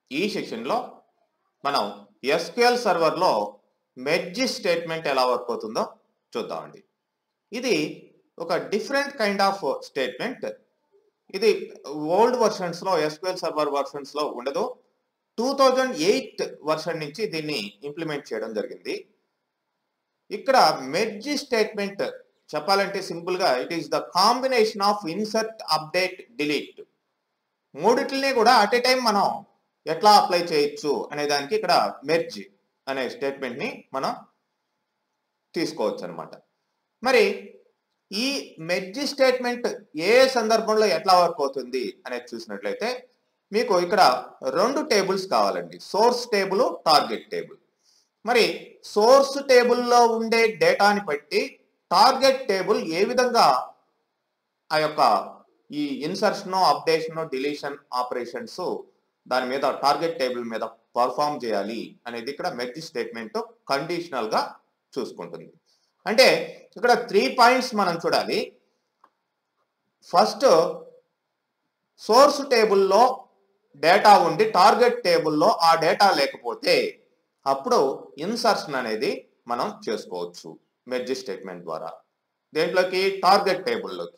ఈ సెషన్లో మనం ఎస్క్యూఎల్ సర్వర్లో మెర్జ్ స్టేట్మెంట్ ఎలా వర్క్ అవుతుందో చూద్దామండి ఇది ఒక డిఫరెంట్ కైండ్ ఆఫ్ స్టేట్మెంట్ ఇది ఓల్డ్ వర్షన్స్లో ఎస్క్యూఎల్ సర్వర్ వర్షన్స్లో ఉండదు టూ థౌజండ్ ఎయిట్ వర్షన్ నుంచి దీన్ని ఇంప్లిమెంట్ చేయడం జరిగింది ఇక్కడ మెర్జ్ స్టేట్మెంట్ చెప్పాలంటే సింపుల్ గా it is the combination of insert update delete మూడిటిని కూడా అట్ ఏ టైం మనం ఎట్లా అప్లై చేయొచ్చు అనే దానికి ఇక్కడ మెర్జ్ అనే స్టేట్మెంట్ ని మనం తీసుకోవచ్చు అనమాట మరి ఈ మెర్జ్ స్టేట్మెంట్ ఏ సందర్భంలో ఎట్లా వర్క్ అవుతుంది అనేది చూసినట్లయితే మీకు ఇక్కడ రెండు టేబుల్స్ కావాలండి సోర్స్ టేబుల్ టార్గెట్ టేబుల్ మరి సోర్స్ టేబుల్లో ఉండే డేటాని బట్టి టార్గెట్ టేబుల్ ఏ విధంగా ఆ యొక్క ఈ ఇన్సర్షన్ అప్డేషన్ డిలీషన్ ఆపరేషన్స్ దాని మీద టార్గెట్ టేబుల్ మీద పర్ఫామ్ చేయాలి అనేది ఇక్కడ మెర్జ్ స్టేట్మెంట్ కండిషనల్ గా చూసుకుంటుంది అంటే ఇక్కడ త్రీ పాయింట్స్ మనం చూడాలి ఫస్ట్ సోర్స్ టేబుల్లో డేటా ఉండి టార్గెట్ టేబుల్లో ఆ డేటా లేకపోతే అప్పుడు ఇన్సర్షన్ అనేది మనం చేసుకోవచ్చు మెర్జ్ స్టేట్మెంట్ ద్వారా దేంట్లోకి టార్గెట్ టేబుల్లోకి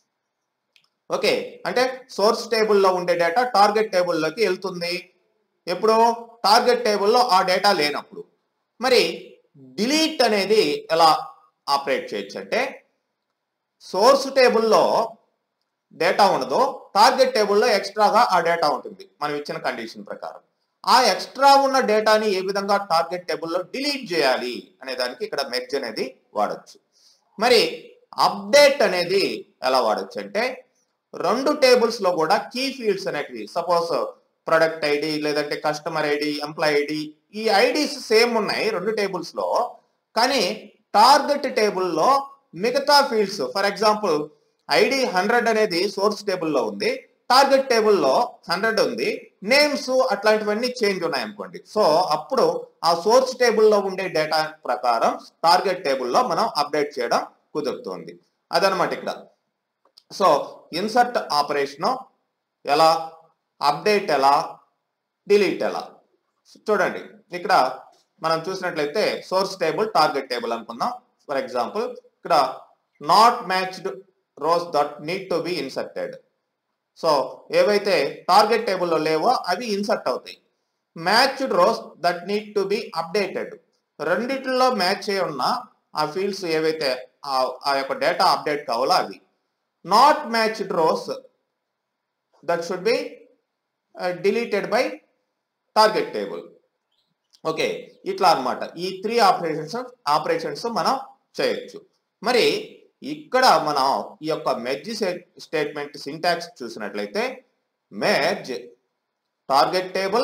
ఓకే అంటే సోర్స్ టేబుల్లో ఉండే డేటా టార్గెట్ టేబుల్లోకి వెళ్తుంది ఎప్పుడు టార్గెట్ టేబుల్లో ఆ డేటా లేనప్పుడు మరి డిలీట్ అనేది ఎలా ఆపరేట్ చేయొచ్చు అంటే సోర్స్ టేబుల్లో డేటా ఉండదు టార్గెట్ టేబుల్లో ఎక్స్ట్రాగా ఆ డేటా ఉంటుంది మనం ఇచ్చిన కండిషన్ ప్రకారం ఆ ఎక్స్ట్రా ఉన్న డేటాని ఏ విధంగా టార్గెట్ టేబుల్లో డిలీట్ చేయాలి అనే దానికి ఇక్కడ మెర్జ్ అనేది వాడచ్చు మరి అప్డేట్ అనేది ఎలా వాడచ్చు అంటే రెండు టేబుల్స్ లో కూడా కీ ఫీల్డ్స్ అనేటివి సపోజ్ ప్రొడక్ట్ ఐడి లేదంటే కస్టమర్ ఐడి ఎంప్లాయ్ ఐడి ఈ ఐడీస్ సేమ్ ఉన్నాయి రెండు టేబుల్స్ లో కానీ టార్గెట్ టేబుల్లో మిగతా fields for example ID hundred అనేది సోర్స్ టేబుల్లో ఉంది టార్గెట్ టేబుల్లో హండ్రెడ్ ఉంది నేమ్స్ అట్లాంటివన్నీ చేంజ్ ఉన్నాయి అనుకోండి సో అప్పుడు ఆ సోర్స్ టేబుల్లో ఉండే డేటా ప్రకారం టార్గెట్ టేబుల్లో మనం అప్డేట్ చేయడం కుదురుతుంది అదనమాట ఇక్కడ సో ఇన్సర్ట్ ఆపరేషన్ ఎలా అప్డేట్ ఎలా డిలీట్ ఎలా చూడండి ఇక్కడ మనం చూసినట్లయితే సోర్స్ టేబుల్ టార్గెట్ టేబుల్ అనుకుందాం ఫర్ ఎగ్జాంపుల్ ఇక్కడ not matched rows that need to be inserted so ఏవైతే టార్గెట్ టేబుల్లో లేవో అవి ఇన్సర్ట్ అవుతాయి matched rows that need to be updated రెండిట్లో మ్యాచ్ అయి ఉన్న ఆ ఫీల్డ్స్ ఏవైతే ఆ యొక్క డేటా అప్డేట్ కావాలో అవి not matched rows that should be deleted by target table okay ఇట్లా అన్నమాట ఈ త్రీ ఆపరేషన్స్ ఆపరేషన్స్ మనం చేయొచ్చు మరి ఇక్కడ మనం ఈ యొక్క మెర్జ్ స్టేట్మెంట్ సింటాక్స్ చూసినట్లయితే merge target table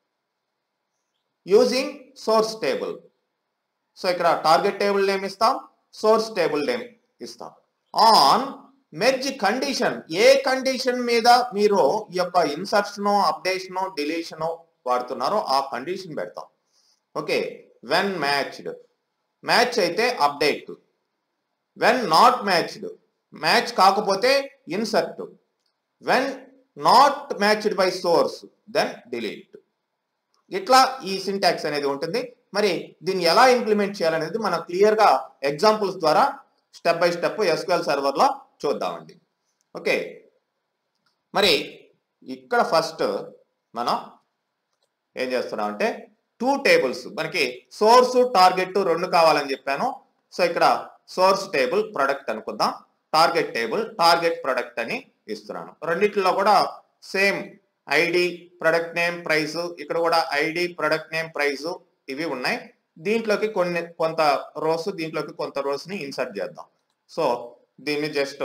using source table so ఇక్కడ టార్గెట్ టేబుల్ నేమ్ ఇస్తాం సోర్స్ టేబుల్ నేమ్ ఇస్తాం ఆన్ మెర్జ్ కండిషన్ ఏ కండిషన్ మీద మీరు ఈ యొక్క ఇన్సర్షన్ అప్డేషన్ డిలీషన్ వాడుతున్నారో ఆ కండిషన్ పెడతాం ఓకే వెన్ మ్యాచ్డ్ మ్యాచ్ అయితే update when not matched match కాకపోతే insert when not matched by source then delete ఇట్లా ఈ సింటాక్స్ అనేది ఉంటుంది మరి దీన్ని ఎలా ఇంప్లిమెంట్ చేయాలనేది మనం క్లియర్ గా ఎగ్జాంపుల్స్ ద్వారా step by step SQL server లో చూద్దామండి ఓకే మరి ఇక్కడ ఫస్ట్ మనం ఏం చేస్తున్నాం అంటే టూ టేబుల్స్ మనకి సోర్స్ టార్గెట్ రెండు కావాలని చెప్పాను సో ఇక్కడ సోర్స్ టేబుల్ ప్రొడక్ట్ అనుకుందాం టార్గెట్ టేబుల్ టార్గెట్ ప్రొడక్ట్ అని ఇస్తున్నాను రెండిట్లో కూడా same ID product name price ఇక్కడ కూడా ఐడి ప్రొడక్ట్ నేమ్ ప్రైస్ ఇవి ఉన్నాయి దీంట్లోకి కొన్ని కొంత రోస్ దీంట్లోకి కొంత రోస్ ని ఇన్సర్ట్ చేద్దాం సో దీన్ని జస్ట్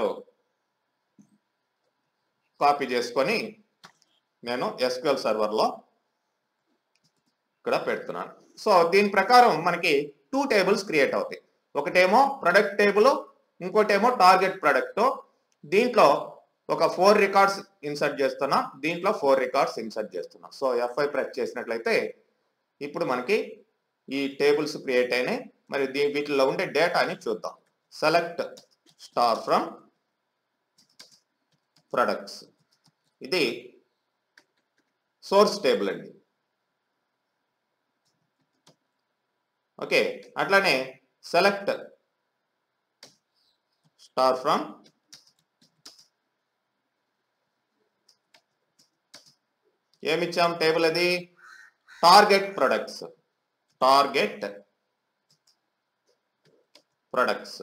కాపీ చేసుకొని నేను ఎస్క్యూఎల్ సర్వర్లో ఇక్కడ పెడుతున్నాను సో దీని ప్రకారం మనకి టూ టేబుల్స్ క్రియేట్ అవుతాయి ఒకటేమో ప్రొడక్ట్ టేబుల్ ఇంకోటేమో టార్గెట్ ప్రొడక్ట్ దీంట్లో ఒక ఫోర్ రికార్డ్స్ ఇన్సర్ట్ చేస్తున్నా దీంట్లో ఫోర్ రికార్డ్స్ ఇన్సర్ట్ చేస్తున్నా సో ఎఫ్ఐ ప్రెస్ చేసినట్లయితే ఇప్పుడు మనకి ఈ టేబుల్స్ క్రియేట్ అయినాయి మరి దీ వీటిలో ఉండే డేటాని చూద్దాం సెలెక్ట్ స్టార్ ఫ్రమ్ ప్రొడక్ట్స్ ఇది సోర్స్ టేబుల్ అండి ఓకే అట్లానే సెలెక్ట్ స్టార్ ఫ్రమ్ ఏమిచ్చాం టేబుల్ అది టార్గెట్ ప్రొడక్ట్స్ టార్గెట్ ప్రొడక్ట్స్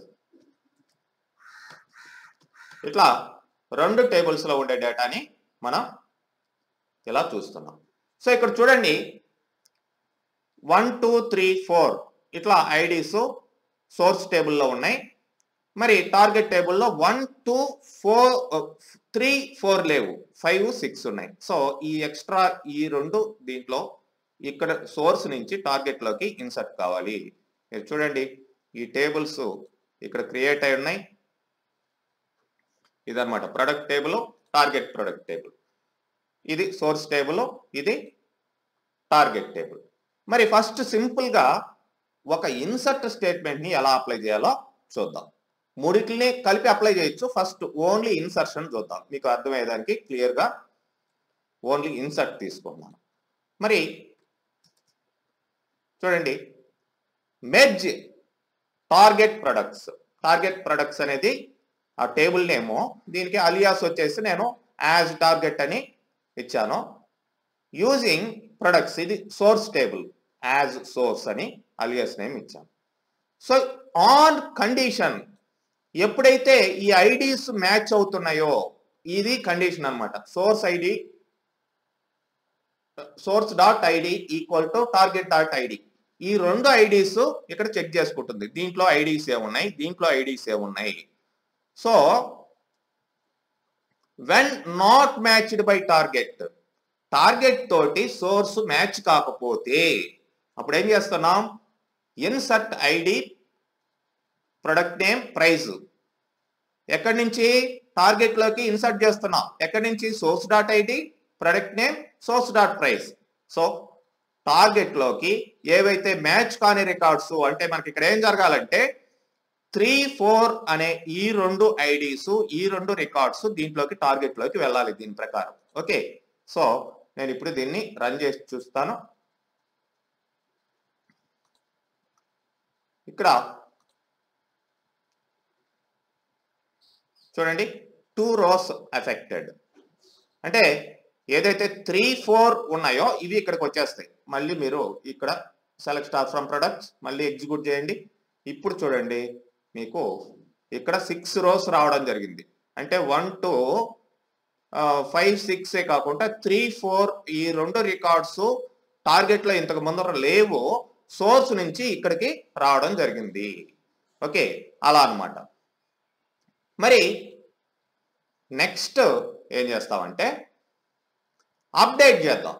ఇట్లా రెండు టేబుల్స్ లో ఉండే డేటాని మనం ఇలా చూస్తున్నాం సో ఇక్కడ చూడండి వన్ టూ త్రీ ఫోర్ ఇట్లా ఐడీస్ సోర్స్ టేబుల్లో ఉన్నాయి మరి టార్గెట్ టేబుల్లో one two four three four లేవు ఫైవ్ సిక్స్ ఉన్నాయి సో ఈ ఎక్స్ట్రా ఈ రెండు దీంట్లో ఇక్కడ సోర్స్ నుంచి టార్గెట్ లోకి ఇన్సర్ట్ కావాలి మీరు చూడండి ఈ టేబుల్స్ ఇక్కడ క్రియేట్ అయి ఉన్నాయి ఇదన్నమాట product table target product table ఇది సోర్స్ టేబుల్ ఇది టార్గెట్ టేబుల్ మరి ఫస్ట్ సింపుల్ గా ఒక ఇన్సర్ట్ స్టేట్మెంట్ ని ఎలా అప్లై చేయాలో చూద్దాం మూడిటిని కలిపి అప్లై చేయొచ్చు ఫస్ట్ ఓన్లీ ఇన్సర్షన్ చూద్దాం మీకు అర్థమయ్యేదానికి క్లియర్ గా ఓన్లీ ఇన్సర్ట్ తీసుకున్నాను మరి చూడండి merge target products target products అనేది ఆ టేబుల్ నేమో దీనికి అలియాస్ వచ్చేసి నేను యాజ్ టార్గెట్ అని ఇచ్చాను యూజింగ్ ప్రొడక్ట్స్ ఇది సోర్స్ టేబుల్ యాజ్ సోర్స్ అని అలియాస్ నేమ్ ఇచ్చాను సో ఆన్ కండిషన్ ఎప్పుడైతే ఈ ఐడీస్ మ్యాచ్ అవుతున్నాయో ఇది కండిషన్ అన్నమాట source ID source dot ID equal to target dot ID ఈ రెండు ఐడీస్ ఇక్కడ చెక్ చేసుకుంటుంది దీంట్లో ఐడీస్ ఏ ఉన్నాయి దీంట్లో ఐడీస్ ఏ ఉన్నాయి so when not matched by target target తోటి సోర్స్ మ్యాచ్ కాకపోతే అప్పుడు ఏం చేస్తున్నాం insert ID product name price ఎక్కడి నుంచి టార్గెట్ లోకి ఇన్సర్ట్ చేస్తున్నాం ఎక్కడి నుంచి source dot ID product name source dot price so target లోకి ఏవైతే మ్యాచ్ కాని రికార్డ్స్ అంటే మనకి ఇక్కడ ఏం జరగాలంటే త్రీ ఫోర్ అనే ఈ రెండు ఐడీస్ ఈ రెండు రికార్డ్స్ దీంట్లోకి టార్గెట్ లోకి వెళ్ళాలి దీని ప్రకారం ఓకే సో నేను ఇప్పుడు దీన్ని రన్ చేసి చూస్తాను ఇక్కడ చూడండి టూ రోస్ అఫెక్టెడ్ అంటే ఏదైతే త్రీ ఫోర్ ఉన్నాయో ఇవి ఇక్కడికి వచ్చేస్తాయి మళ్ళీ మీరు ఇక్కడ సెలెక్ట్ స్టార్ ఫ్రమ్ ప్రొడక్ట్స్ మళ్ళీ ఎగ్జిక్యూట్ చేయండి ఇప్పుడు చూడండి మీకు ఇక్కడ సిక్స్ రోస్ రావడం జరిగింది అంటే వన్ టు ఫైవ్ సిక్స్ ఏ కాకుండా త్రీ ఫోర్ ఈ రెండు రికార్డ్స్ టార్గెట్ లో ఇంతకు ముందర లేవు సోర్స్ నుంచి ఇక్కడికి రావడం జరిగింది ఓకే అలా అన్నమాట మరి నెక్స్ట్ ఏం చేస్తామంటే అప్డేట్ చేద్దాం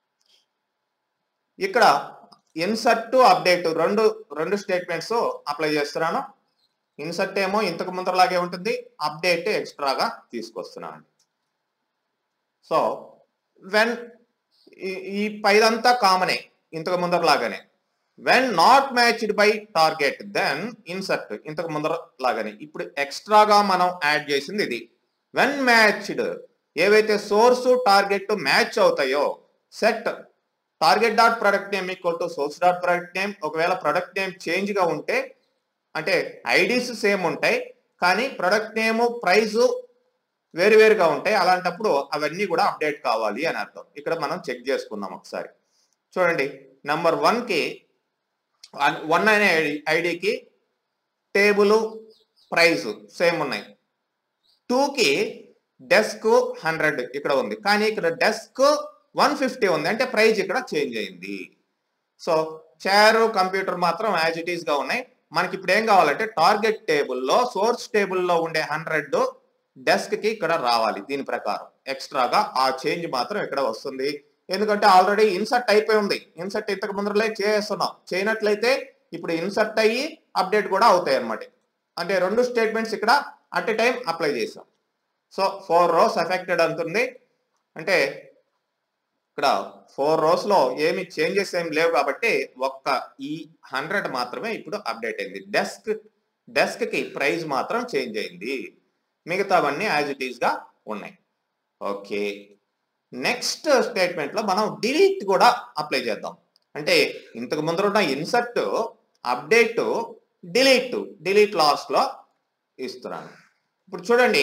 ఇక్కడ ఇన్సర్ట్ టు అప్డేట్ రెండు రెండు స్టేట్మెంట్స్ అప్లై చేస్తున్నాను ఇన్సర్ట్ ఏమో ఇంతకు ముందరలాగే ఉంటుంది అప్డేట్ ఎక్స్ట్రాగా తీసుకొస్తున్నాను సో వెన్ ఈ పైదంతా కామనే ఇంతకు ముందరలాగానే when not matched by target then insert ఇంతకు ముందర లాగానే ఇప్పుడు ఎక్స్ట్రాగా మనం యాడ్ చేసింది ఇది వెన్ మ్యాచ్డ్ ఏవైతే సోర్స్ టార్గెట్ మ్యాచ్ అవుతాయో set target dot product name equal to source dot product name ఒకవేళ ప్రొడక్ట్ నేమ్ చేంజ్ గా ఉంటే అంటే ఐడీస్ సేమ్ ఉంటాయి కానీ ప్రొడక్ట్ నేమ్ ప్రైస్ వేరువేరుగా ఉంటాయి అలాంటప్పుడు అవన్నీ కూడా అప్డేట్ కావాలి అని అర్థం ఇక్కడ మనం చెక్ చేసుకుందాం ఒకసారి చూడండి నంబర్ వన్ కి వన్ అనే ఐడికి టేబుల్ ప్రైస్ సేమ్ ఉన్నాయి టూకి డెస్క్ హండ్రెడ్ ఇక్కడ ఉంది కానీ ఇక్కడ డెస్క్ వన్ ఫిఫ్టీ ఉంది అంటే ప్రైస్ ఇక్కడ చేంజ్ అయింది సో చైర్ కంప్యూటర్ మాత్రం యాజ్ ఇట్ ఈస్ గా ఉన్నాయి మనకి ఇప్పుడు ఏం కావాలంటే టార్గెట్ టేబుల్లో సోర్స్ టేబుల్లో ఉండే హండ్రెడ్ డెస్క్ కి ఇక్కడ రావాలి దీని ప్రకారం ఎక్స్ట్రాగా ఆ చేంజ్ మాత్రం ఇక్కడ వస్తుంది ఎందుకంటే ఆల్రెడీ ఇన్సర్ట్ అయిపోయి ఉంది ఇన్సర్ట్ ఇంతకు ముందరలే చేస్తున్నాం చేయనట్లయితే ఇప్పుడు ఇన్సర్ట్ అయ్యి అప్డేట్ కూడా అవుతాయి అన్నమాట అంటే రెండు స్టేట్మెంట్స్ ఇక్కడ అట్ ఎ టైం అప్లై చేసాం సో ఫోర్ రోస్ ఎఫెక్టెడ్ అంటుంది అంటే ఇక్కడ ఫోర్ రోస్ లో ఏమి చేంజెస్ ఏమి లేవు కాబట్టి ఒక్క ఈ హండ్రెడ్ మాత్రమే ఇప్పుడు అప్డేట్ అయింది డెస్క్ డెస్క్ కి ప్రైస్ మాత్రం చేంజ్ అయింది మిగతావన్నీ యాజ్ ఇట్ ఈస్ గా ఉన్నాయి ఓకే నెక్స్ట్ స్టేట్మెంట్ లో మనం డిలీట్ కూడా అప్లై చేద్దాం అంటే ఇంతకు ముందర ఉన్న insert update delete delete last లో ఇస్తున్నాను ఇప్పుడు చూడండి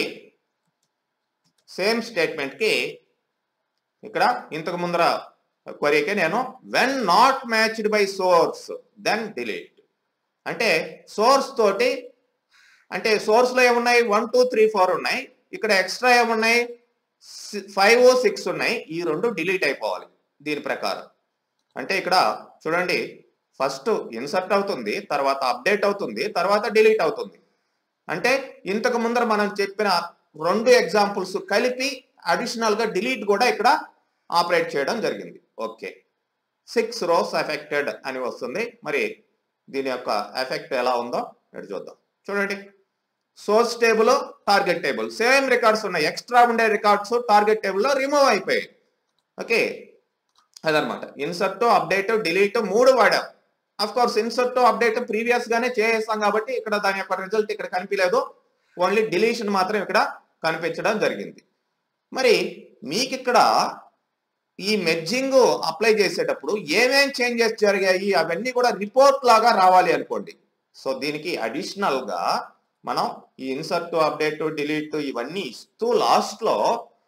సేమ్ స్టేట్మెంట్ కి ఇక్కడ ఇంతకు ముందర క్వరీకి నేను when not matched by source then delete అంటే సోర్స్ తోటి అంటే సోర్స్ లో ఏమున్నాయి వన్ టూ త్రీ ఫోర్ ఉన్నాయి ఇక్కడ ఎక్స్ట్రా ఏమున్నాయి ఫైవ్ సిక్స్ ఉన్నాయి ఈ రెండు డిలీట్ అయిపోవాలి దీని ప్రకారం అంటే ఇక్కడ చూడండి ఫస్ట్ ఇన్సర్ట్ అవుతుంది తర్వాత అప్డేట్ అవుతుంది తర్వాత డిలీట్ అవుతుంది అంటే ఇంతకు ముందర మనం చెప్పిన రెండు ఎగ్జాంపుల్స్ కలిపి అడిషనల్ గా డిలీట్ కూడా ఇక్కడ ఆపరేట్ చేయడం జరిగింది ఓకే సిక్స్ రోస్ ఎఫెక్టెడ్ అని వస్తుంది మరి దీని యొక్క ఎఫెక్ట్ ఎలా ఉందో ఇక్కడ చూద్దాం చూడండి source table target table same records ఉన్నాయి ఎక్స్ట్రా ఉండే రికార్డ్స్ టార్గెట్ టేబుల్లో రిమూవ్ అయిపోయాయి ఓకే అదనమాట ఇన్సర్ట్ అప్డేట్ డిలీట్ మూడు వాడాం of course insert update previous గానే చేసేస్తాం కాబట్టి ఇక్కడ దాని యొక్క రిజల్ట్ ఇక్కడ కనిపించలేదు ఓన్లీ డిలీషన్ మాత్రం ఇక్కడ కనిపించడం జరిగింది మరి మీకు ఇక్కడ ఈ మెర్జింగ్ అప్లై చేసేటప్పుడు ఏమేం చేంజెస్ జరిగాయి అవన్నీ కూడా రిపోర్ట్ లాగా రావాలి అనుకోండి సో దీనికి అడిషనల్ గా మనం ఈ ఇన్సర్ట్ అప్డేట్ డిలీట్ ఇవన్నీ ఇస్తూ లాస్ట్ లో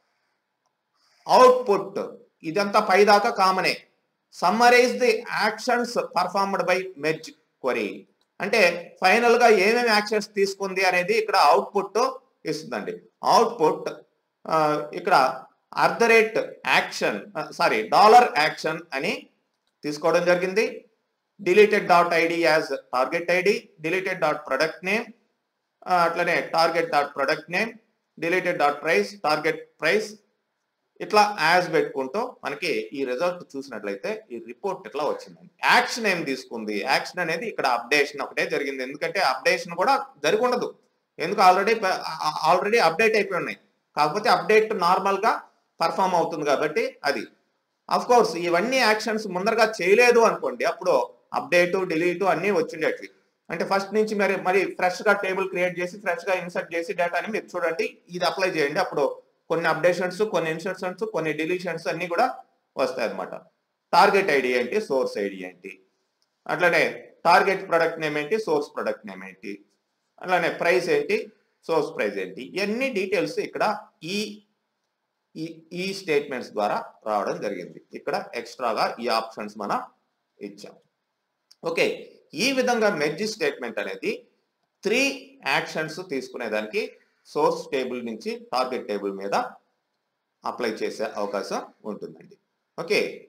అవుట్పుట్ ఇదంతా పైదాకా కామనే summarise the actions performed by merge query అంటే ఫైనల్ గా ఏమేమి యాక్షన్స్ తీసుకుంది అనేది ఇక్కడ అవుట్పుట్ ఇస్తుందండి అవుట్పుట్ ఇక్కడ at the rate action sorry dollar action అని తీసుకోవడం జరిగింది deleted dot ID as target ID deleted dot product name అట్లనే target dot product name deleted dot price target price ఇట్లా యాజ్ పెట్టుకుంటూ మనకి ఈ రిజల్ట్ చూసినట్లయితే ఈ రిపోర్ట్ ఇట్లా వచ్చిందండి యాక్షన్ ఏం తీసుకుంది యాక్షన్ అనేది ఇక్కడ అప్డేషన్ ఒకటే జరిగింది ఎందుకంటే అప్డేషన్ కూడా జరిగి ఉండదు ఎందుకు ఆల్రెడీ ఆల్రెడీ అప్డేట్ అయిపోయి ఉన్నాయి కాకపోతే అప్డేట్ నార్మల్ గా పర్ఫామ్ అవుతుంది కాబట్టి అది అఫ్ కోర్స్ ఇవన్నీ యాక్షన్స్ ముందరగా చేయలేదు అనుకోండి అప్పుడు అప్డేట్ డిలీట్ అన్ని వచ్చిండేటివి అంటే ఫస్ట్ నుంచి మరి మరి ఫ్రెష్ గా టేబుల్ క్రియేట్ చేసి ఫ్రెష్ గా ఇన్సర్ట్ చేసి డేటాని మీరు చూడండి ఇది అప్లై చేయండి అప్పుడు కొన్ని అప్డేషన్స్ కొన్ని ఇన్సర్షన్స్ కొన్ని డిలీషన్స్ అన్ని కూడా వస్తాయి అనమాట టార్గెట్ ఐడి ఏంటి సోర్స్ ఐడి ఏంటి అట్లనే టార్గెట్ ప్రొడక్ట్ నేమ్ ఏంటి సోర్స్ ప్రొడక్ట్ నేమ్ ఏంటి అట్లానే ప్రైస్ ఏంటి సోర్స్ ప్రైస్ ఏంటి ఇవన్నీ డీటెయిల్స్ ఇక్కడ ఈ ఈ స్టేట్మెంట్స్ ద్వారా రావడం జరిగింది ఇక్కడ ఎక్స్ట్రాగా ఈ ఆప్షన్స్ మనం ఇచ్చాం ఓకే ఈ విధంగా మెర్జ్ స్టేట్మెంట్ అనేది త్రీ యాక్షన్స్ తీసుకునేదానికి సోర్స్ టేబుల్ నుంచి టార్గెట్ టేబుల్ మీద అప్లై చేసే అవకాశం ఉంటుందండి ఓకే